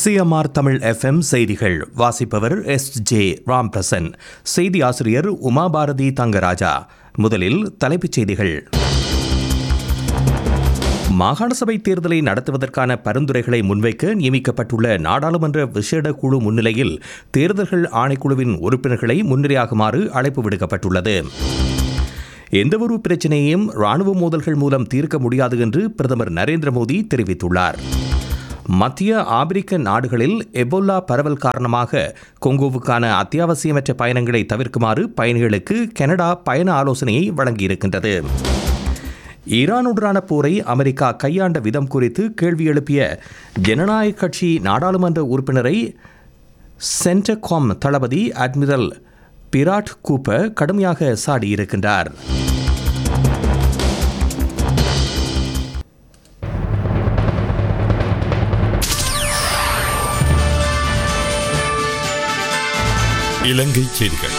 CMR Tamil FM செய்திகள் வாசிப்பவர் S J Ramprasan செய்தி ஆசிரியர் உமாபாரதி தங்கராஜா முதலில் தலைப்புச் செய்திகள் மாகாண சபை தேர்தலை நடத்துவதற்கான பரிந்துரைகளை முன்வைக்க நியமிக்கப்பட்டுள்ள நாடாளுமன்ற விசேட குழு முன்னிலையில் தேர்தல்கள் ஆணைக்குழுவின் உறுப்பினர்களை முன்னிலையாகுமாறு அழைப்பு விடுக்கப்பட்டுள்ளது எந்தவொரு பிரச்சினையையும் ராணுவ மோதல்கள் மூலம் தீர்க்க முடியாது என்று பிரதமர் நரேந்திர மோடி தெரிவித்துள்ளார் மத்திய ஆப்பிரிக்க நாடுகளில் எபோலா பரவல் காரணமாக கொங்கோவுக்கான அத்தியாவசியமற்ற பயணங்களை தவிர்க்குமாறு பயணிகளுக்கு கனடா பயண ஆலோசனையை வழங்கியிருக்கின்றது ஈரானுடனான போரை அமெரிக்கா கையாண்ட விதம் குறித்து கேள்வி எழுப்பிய ஜனநாயக கட்சி நாடாளுமன்ற உறுப்பினரை சென்டகாம் தளபதி அட்மிரல் பிராட் கூப்பர் கடுமையாக சாடியிருக்கின்றார் இலங்கை செய்திகள்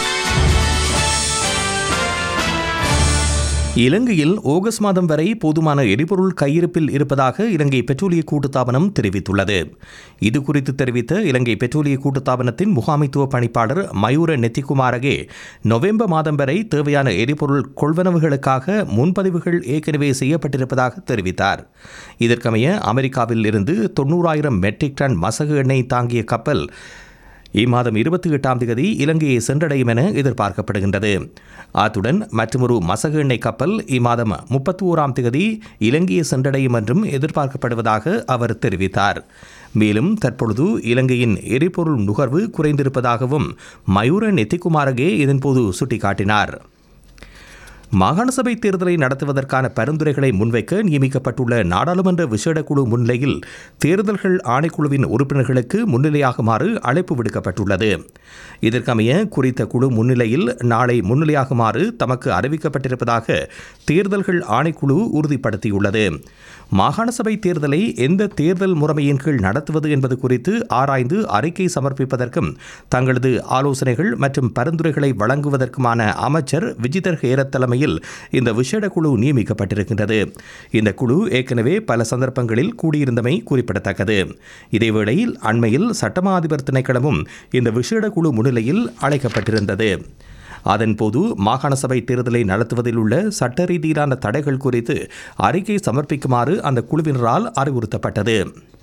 இலங்கையில் ஆகஸ்ட் மாதம் வரை போதுமான எரிபொருள் கையிருப்பில் இருப்பதாக இலங்கை பெட்ரோலிய கூட்டுத்தாபனம் தெரிவித்துள்ளது இது குறித்து தெரிவித்த இலங்கை பெட்ரோலிய கூட்டுத்தாபனத்தின் முகாமைத்துவ பணிப்பாளர் மயூர நெத்திகுமாரகே நவம்பர் மாதம் வரை தேவையான எரிபொருள் கொள்வனவுகளுக்காக முன்பதிவுகள் ஏற்கனவே செய்யப்பட்டிருப்பதாக தெரிவித்தார் இதற்கமைய அமெரிக்காவில் இருந்து தொண்ணூறாயிரம் மெட்ரிக் டன் மசகு எண்ணெய் தாங்கிய கப்பல் இம்மாதம் இருபத்தி எட்டாம் தேதி இலங்கையை சென்றடையும் என எதிர்பார்க்கப்படுகின்றது அத்துடன் மற்றொரு மசகு எண்ணெய் கப்பல் இம்மாதம் முப்பத்தி ஓராம் தேதி இலங்கையை சென்றடையும் என்றும் எதிர்பார்க்கப்படுவதாக அவர் தெரிவித்தார் மேலும் தற்பொழுது இலங்கையின் எரிபொருள் நுகர்வு குறைந்திருப்பதாகவும் மயூர நெத்திகுமாரகே இதன்போது சுட்டிக்காட்டினார் மாகாண சபை தேர்தலை நடத்துவதற்கான பரிந்துரைகளை முன்வைக்க நியமிக்கப்பட்டுள்ள நாடாளுமன்ற விசேட குழு முன்னிலையில் தேர்தல்கள் ஆணைக்குழுவின் உறுப்பினர்களுக்கு முன்னிலையாகுமாறு அழைப்பு விடுக்கப்பட்டுள்ளது இதற்கமைய குறித்த குழு முன்னிலையில் நாளை முன்னிலையாகுமாறு தமக்கு அறிவிக்கப்பட்டிருப்பதாக தேர்தல்கள் ஆணைக்குழு உறுதிப்படுத்தியுள்ளது மாகாண சபை தேர்தலை எந்த தேர்தல் முறைமையின் கீழ் நடத்துவது என்பது குறித்து ஆராய்ந்து அறிக்கை சமர்ப்பிப்பதற்கும் தங்களது ஆலோசனைகள் மற்றும் பரிந்துரைகளை வழங்குவதற்குமான அமைச்சர் விஜிதர் ஹேரத் தலைமையில் இந்த விசேட குழு நியமிக்கப்பட்டிருக்கின்றது இந்த குழு ஏற்கனவே பல சந்தர்ப்பங்களில் கூடியிருந்தமை குறிப்பிடத்தக்கது இதேவேளையில் அண்மையில் சட்டமா அதிபர் திணைக்களமும் இந்த விசேட குழு முன்னிலையில் அழைக்கப்பட்டிருந்தது அதன்போது மாகாண சபை தேர்தலை நடத்துவதில் உள்ள சட்ட ரீதியிலான தடைகள் குறித்து அறிக்கை சமர்ப்பிக்குமாறு அந்த குழுவினரால் அறிவுறுத்தப்பட்டது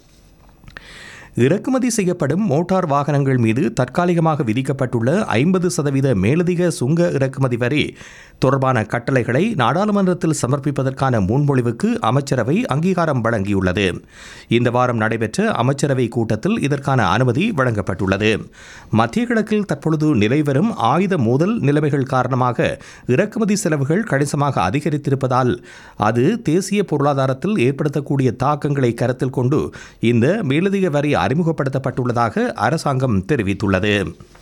இறக்குமதி செய்யப்படும் மோட்டார் வாகனங்கள் மீது தற்காலிகமாக விதிக்கப்பட்டுள்ள ஐம்பது சதவீத மேலதிக சுங்க இறக்குமதி வரி தொடர்பான கட்டளைகளை நாடாளுமன்றத்தில் சமர்ப்பிப்பதற்கான முன்மொழிவுக்கு அமைச்சரவை அங்கீகாரம் வழங்கியுள்ளது இந்த வாரம் நடைபெற்ற அமைச்சரவை கூட்டத்தில் இதற்கான அனுமதி வழங்கப்பட்டுள்ளது மத்திய கிழக்கில் தற்பொழுது நிலைவரும் ஆயுத மோதல் நிலைமைகள் காரணமாக இறக்குமதி செலவுகள் கணிசமாக அதிகரித்திருப்பதால் அது தேசிய பொருளாதாரத்தில் ஏற்படுத்தக்கூடிய தாக்கங்களை கருத்தில் கொண்டு இந்த மேலதிக வரி அறிமுகப்படுத்தப்பட்டுள்ளதாக அரசாங்கம் தெரிவித்துள்ளது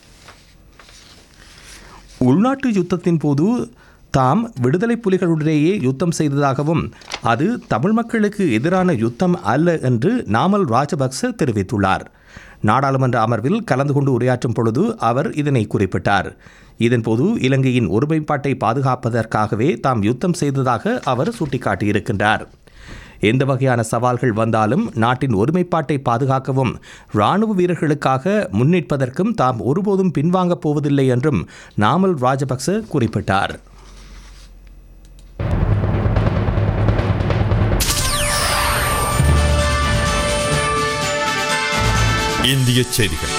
உள்நாட்டு யுத்தத்தின் போது தாம் விடுதலை புலிகளுடனேயே யுத்தம் செய்ததாகவும் அது தமிழ் மக்களுக்கு எதிரான யுத்தம் அல்ல என்று நாமல் ராஜபக்ச தெரிவித்துள்ளார் நாடாளுமன்ற அமர்வில் கலந்து கொண்டு உரையாற்றும் பொழுது அவர் இதனை குறிப்பிட்டார் இதன்போது இலங்கையின் ஒருமைப்பாட்டை பாதுகாப்பதற்காகவே தாம் யுத்தம் செய்ததாக அவர் சுட்டிக்காட்டியிருக்கின்றார் எந்த வகையான சவால்கள் வந்தாலும் நாட்டின் ஒருமைப்பாட்டை பாதுகாக்கவும் ராணுவ வீரர்களுக்காக முன்னிற்பதற்கும் தாம் ஒருபோதும் பின்வாங்கப் போவதில்லை என்றும் நாமல் ராஜபக்ச குறிப்பிட்டார் இந்திய செய்திகள்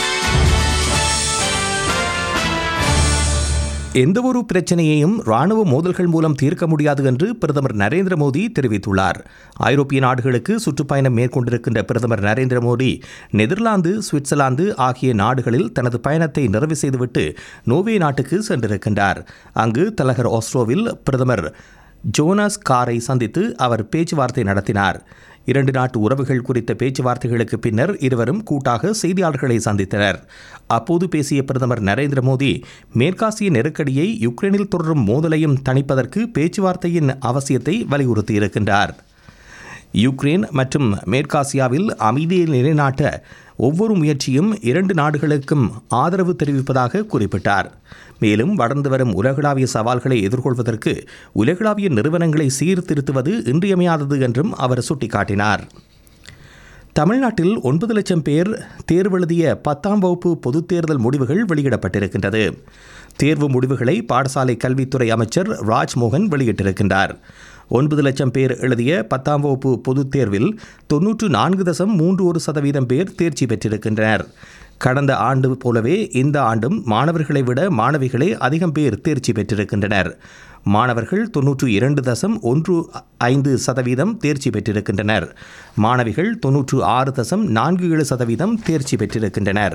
எந்தவொரு பிரச்சனையையும் ராணுவ மோதல்கள் மூலம் தீர்க்க முடியாது என்று பிரதமர் நரேந்திர மோடி தெரிவித்துள்ளார் ஐரோப்பிய நாடுகளுக்கு சுற்றுப்பயணம் மேற்கொண்டிருக்கின்ற பிரதமர் நரேந்திர மோடி நெதர்லாந்து சுவிட்சர்லாந்து ஆகிய நாடுகளில் தனது பயணத்தை நிறைவு செய்துவிட்டு நோவே நாட்டுக்கு சென்றிருக்கின்றார் அங்கு தலைநகர் ஆஸ்ட்ரோவில் பிரதமர் ஜோனாஸ் காரை சந்தித்து அவர் பேச்சுவார்த்தை நடத்தினார் இரண்டு நாட்டு உறவுகள் குறித்த பேச்சுவார்த்தைகளுக்கு பின்னர் இருவரும் கூட்டாக செய்தியாளர்களை சந்தித்தனர் அப்போது பேசிய பிரதமர் நரேந்திர மோடி மேற்காசிய நெருக்கடியை யுக்ரைனில் தொடரும் மோதலையும் தணிப்பதற்கு பேச்சுவார்த்தையின் அவசியத்தை வலியுறுத்தியிருக்கின்றார் யுக்ரைன் மற்றும் மேற்காசியாவில் அமைதியை நிலைநாட்ட ஒவ்வொரு முயற்சியும் இரண்டு நாடுகளுக்கும் ஆதரவு தெரிவிப்பதாக குறிப்பிட்டார் மேலும் வளர்ந்து வரும் உலகளாவிய சவால்களை எதிர்கொள்வதற்கு உலகளாவிய நிறுவனங்களை சீர்திருத்துவது இன்றியமையாதது என்றும் அவர் சுட்டிக்காட்டினார் தமிழ்நாட்டில் ஒன்பது லட்சம் பேர் தேர்வெழுதிய பத்தாம் வகுப்பு பொதுத் தேர்தல் முடிவுகள் வெளியிடப்பட்டிருக்கின்றது தேர்வு முடிவுகளை பாடசாலை கல்வித்துறை அமைச்சர் ராஜ்மோகன் வெளியிட்டிருக்கின்றார் ஒன்பது லட்சம் பேர் எழுதிய பத்தாம் வகுப்பு பொதுத் தேர்வில் தொன்னூற்று நான்கு தசம் மூன்று ஒரு சதவீதம் பேர் தேர்ச்சி பெற்றிருக்கின்றனர் கடந்த ஆண்டு போலவே இந்த ஆண்டும் மாணவர்களை விட மாணவிகளே அதிகம் பேர் தேர்ச்சி பெற்றிருக்கின்றனர் மாணவர்கள் தொன்னூற்று இரண்டு தசம் ஒன்று ஐந்து சதவீதம் தேர்ச்சி பெற்றிருக்கின்றனர் மாணவிகள் தொன்னூற்று ஆறு தசம் நான்கு ஏழு சதவீதம் தேர்ச்சி பெற்றிருக்கின்றனர்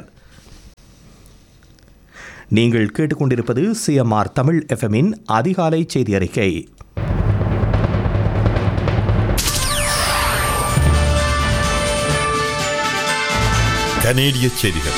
நீங்கள் கேட்டுக்கொண்டிருப்பது சிஎம்ஆர் தமிழ் எஃப்எம்மின் அதிகாலை செய்தி அறிக்கை கனேடிய செய்திகள்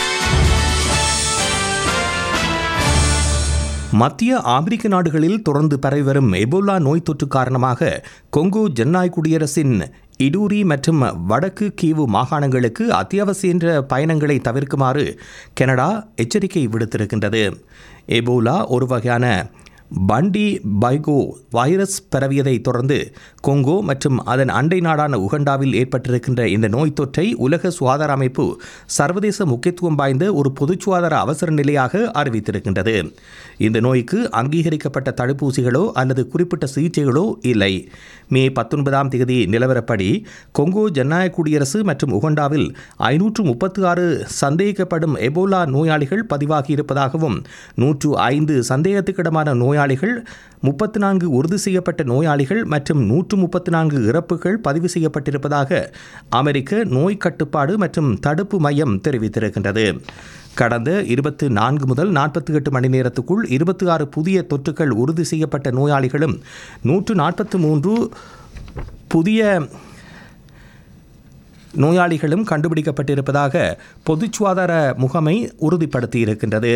மத்திய ஆப்பிரிக்க நாடுகளில் தொடர்ந்து பரவி வரும் எபோலா நோய் தொற்று காரணமாக கொங்கோ ஜனநாயக குடியரசின் இடூரி மற்றும் வடக்கு கீவு மாகாணங்களுக்கு அத்தியாவசிய பயணங்களை தவிர்க்குமாறு கனடா எச்சரிக்கை விடுத்திருக்கின்றது எபோலா ஒரு வகையான பண்டி பைகோ வைரஸ் பரவியதை தொடர்ந்து கொங்கோ மற்றும் அதன் அண்டை நாடான உகண்டாவில் ஏற்பட்டிருக்கின்ற இந்த நோய் தொற்றை உலக சுகாதார அமைப்பு சர்வதேச முக்கியத்துவம் வாய்ந்த ஒரு பொது சுகாதார அவசர நிலையாக அறிவித்திருக்கின்றது இந்த நோய்க்கு அங்கீகரிக்கப்பட்ட தடுப்பூசிகளோ அல்லது குறிப்பிட்ட சிகிச்சைகளோ இல்லை மே பத்தொன்பதாம் தேதி நிலவரப்படி கொங்கோ ஜனநாயக குடியரசு மற்றும் உகண்டாவில் ஐநூற்று முப்பத்தி ஆறு சந்தேகிக்கப்படும் எபோலா நோயாளிகள் பதிவாகி இருப்பதாகவும் நூற்று ஐந்து சந்தேகத்துக்கிடமான நோயாளிகள் முப்பத்தி நான்கு உறுதி செய்யப்பட்ட நோயாளிகள் மற்றும் நூற்று முப்பத்தி நான்கு இறப்புகள் பதிவு செய்யப்பட்டிருப்பதாக அமெரிக்க நோய் கட்டுப்பாடு மற்றும் தடுப்பு மையம் தெரிவித்திருக்கின்றது கடந்த இருபத்து நான்கு முதல் நாற்பத்தி எட்டு மணி நேரத்துக்குள் இருபத்தி ஆறு புதிய தொற்றுகள் உறுதி செய்யப்பட்ட நோயாளிகளும் நூற்று நாற்பத்தி மூன்று புதிய நோயாளிகளும் கண்டுபிடிக்கப்பட்டிருப்பதாக பொது சுகாதார முகமை உறுதிப்படுத்தியிருக்கின்றது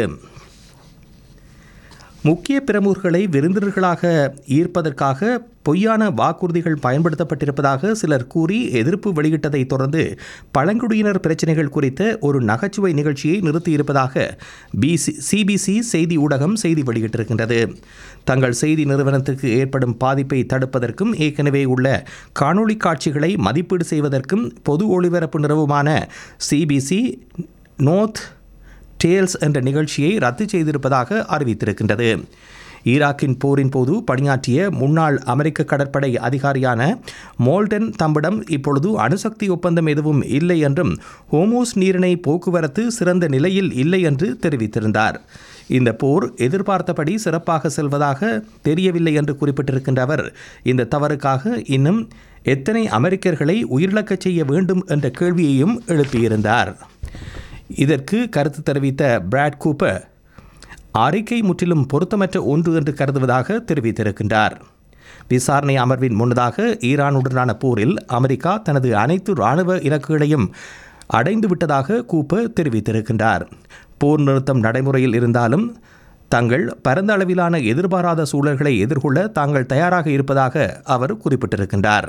முக்கிய பிரமுகர்களை விருந்தினர்களாக ஈர்ப்பதற்காக பொய்யான வாக்குறுதிகள் பயன்படுத்தப்பட்டிருப்பதாக சிலர் கூறி எதிர்ப்பு வெளியிட்டதை தொடர்ந்து பழங்குடியினர் பிரச்சினைகள் குறித்த ஒரு நகைச்சுவை நிகழ்ச்சியை நிறுத்தியிருப்பதாக பிசி சிபிசி செய்தி ஊடகம் செய்தி வெளியிட்டிருக்கின்றது தங்கள் செய்தி நிறுவனத்துக்கு ஏற்படும் பாதிப்பை தடுப்பதற்கும் ஏற்கனவே உள்ள காணொளி காட்சிகளை மதிப்பீடு செய்வதற்கும் பொது ஒளிபரப்பு நிறுவனமான சிபிசி நோர்த் டேல்ஸ் என்ற நிகழ்ச்சியை ரத்து செய்திருப்பதாக அறிவித்திருக்கின்றது ஈராக்கின் போரின் போது பணியாற்றிய முன்னாள் அமெரிக்க கடற்படை அதிகாரியான மோல்டன் தம்மிடம் இப்பொழுது அணுசக்தி ஒப்பந்தம் எதுவும் இல்லை என்றும் ஹோமோஸ் நீரிணை போக்குவரத்து சிறந்த நிலையில் இல்லை என்று தெரிவித்திருந்தார் இந்த போர் எதிர்பார்த்தபடி சிறப்பாக செல்வதாக தெரியவில்லை என்று குறிப்பிட்டிருக்கின்ற அவர் இந்த தவறுக்காக இன்னும் எத்தனை அமெரிக்கர்களை உயிரிழக்கச் செய்ய வேண்டும் என்ற கேள்வியையும் எழுப்பியிருந்தார் இதற்கு கருத்து தெரிவித்த பிராட் கூப்பர் அறிக்கை முற்றிலும் பொருத்தமற்ற ஒன்று என்று கருதுவதாக தெரிவித்திருக்கின்றார் விசாரணை அமர்வின் முன்னதாக ஈரானுடனான போரில் அமெரிக்கா தனது அனைத்து இராணுவ இலக்குகளையும் அடைந்து விட்டதாக கூப்பர் தெரிவித்திருக்கின்றார் போர் நிறுத்தம் நடைமுறையில் இருந்தாலும் தங்கள் பரந்த அளவிலான எதிர்பாராத சூழல்களை எதிர்கொள்ள தாங்கள் தயாராக இருப்பதாக அவர் குறிப்பிட்டிருக்கின்றார்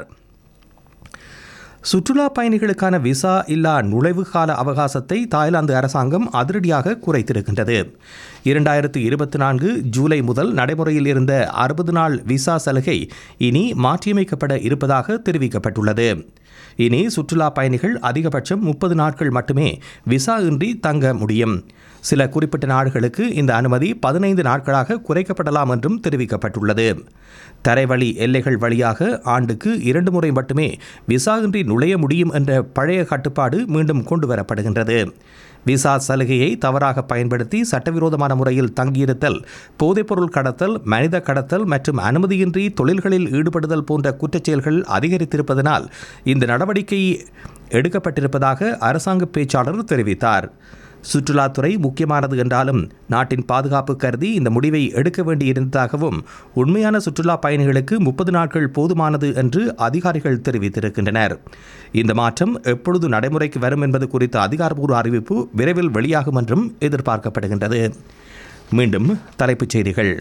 சுற்றுலா பயணிகளுக்கான விசா இல்லா நுழைவு கால அவகாசத்தை தாய்லாந்து அரசாங்கம் அதிரடியாக குறைத்திருக்கின்றது இரண்டாயிரத்து இருபத்தி நான்கு ஜூலை முதல் நடைமுறையில் இருந்த அறுபது நாள் விசா சலுகை இனி மாற்றியமைக்கப்பட இருப்பதாக தெரிவிக்கப்பட்டுள்ளது இனி சுற்றுலா பயணிகள் அதிகபட்சம் முப்பது நாட்கள் மட்டுமே விசா இன்றி தங்க முடியும் சில குறிப்பிட்ட நாடுகளுக்கு இந்த அனுமதி பதினைந்து நாட்களாக குறைக்கப்படலாம் என்றும் தெரிவிக்கப்பட்டுள்ளது தரைவழி எல்லைகள் வழியாக ஆண்டுக்கு இரண்டு முறை மட்டுமே விசா இன்றி நுழைய முடியும் என்ற பழைய கட்டுப்பாடு மீண்டும் கொண்டு வரப்படுகின்றது விசா சலுகையை தவறாக பயன்படுத்தி சட்டவிரோதமான முறையில் தங்கியிருத்தல் போதைப்பொருள் கடத்தல் மனித கடத்தல் மற்றும் அனுமதியின்றி தொழில்களில் ஈடுபடுதல் போன்ற குற்றச்செயல்கள் அதிகரித்திருப்பதனால் இந்த நடவடிக்கை எடுக்கப்பட்டிருப்பதாக அரசாங்க பேச்சாளர் தெரிவித்தார் சுற்றுலாத்துறை முக்கியமானது என்றாலும் நாட்டின் பாதுகாப்பு கருதி இந்த முடிவை எடுக்க வேண்டியிருந்ததாகவும் உண்மையான சுற்றுலா பயணிகளுக்கு முப்பது நாட்கள் போதுமானது என்று அதிகாரிகள் தெரிவித்திருக்கின்றனர் இந்த மாற்றம் எப்பொழுது நடைமுறைக்கு வரும் என்பது குறித்த அதிகாரப்பூர்வ அறிவிப்பு விரைவில் வெளியாகும் என்றும் எதிர்பார்க்கப்படுகின்றது மீண்டும் தலைப்புச் செய்திகள்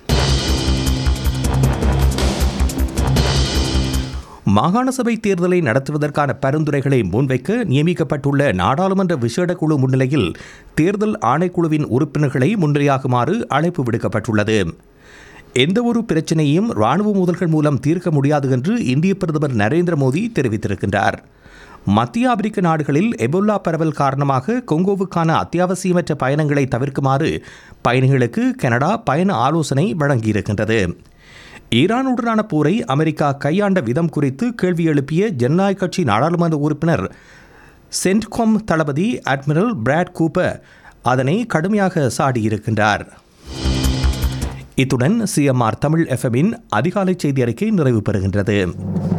மாகாண சபை தேர்தலை நடத்துவதற்கான பரிந்துரைகளை முன்வைக்க நியமிக்கப்பட்டுள்ள நாடாளுமன்ற விசேட குழு முன்னிலையில் தேர்தல் ஆணைக்குழுவின் உறுப்பினர்களை முன்னிலையாகுமாறு அழைப்பு விடுக்கப்பட்டுள்ளது எந்தவொரு பிரச்சனையும் ராணுவ மோதல்கள் மூலம் தீர்க்க முடியாது என்று இந்திய பிரதமர் நரேந்திர மோடி தெரிவித்திருக்கின்றார் மத்திய ஆப்பிரிக்க நாடுகளில் எபோலா பரவல் காரணமாக கொங்கோவுக்கான அத்தியாவசியமற்ற பயணங்களை தவிர்க்குமாறு பயணிகளுக்கு கனடா பயண ஆலோசனை வழங்கியிருக்கின்றது ஈரானுடனான போரை அமெரிக்கா கையாண்ட விதம் குறித்து கேள்வி எழுப்பிய ஜனநாயக கட்சி நாடாளுமன்ற உறுப்பினர் சென்ட்காம் தளபதி அட்மிரல் பிராட் கூப்பர் அதனை கடுமையாக சாடியிருக்கின்றார் இத்துடன் சிஎம்ஆர் தமிழ் எஃப்எம்மின் அதிகாலை செய்தி அறிக்கை நிறைவு பெறுகின்றது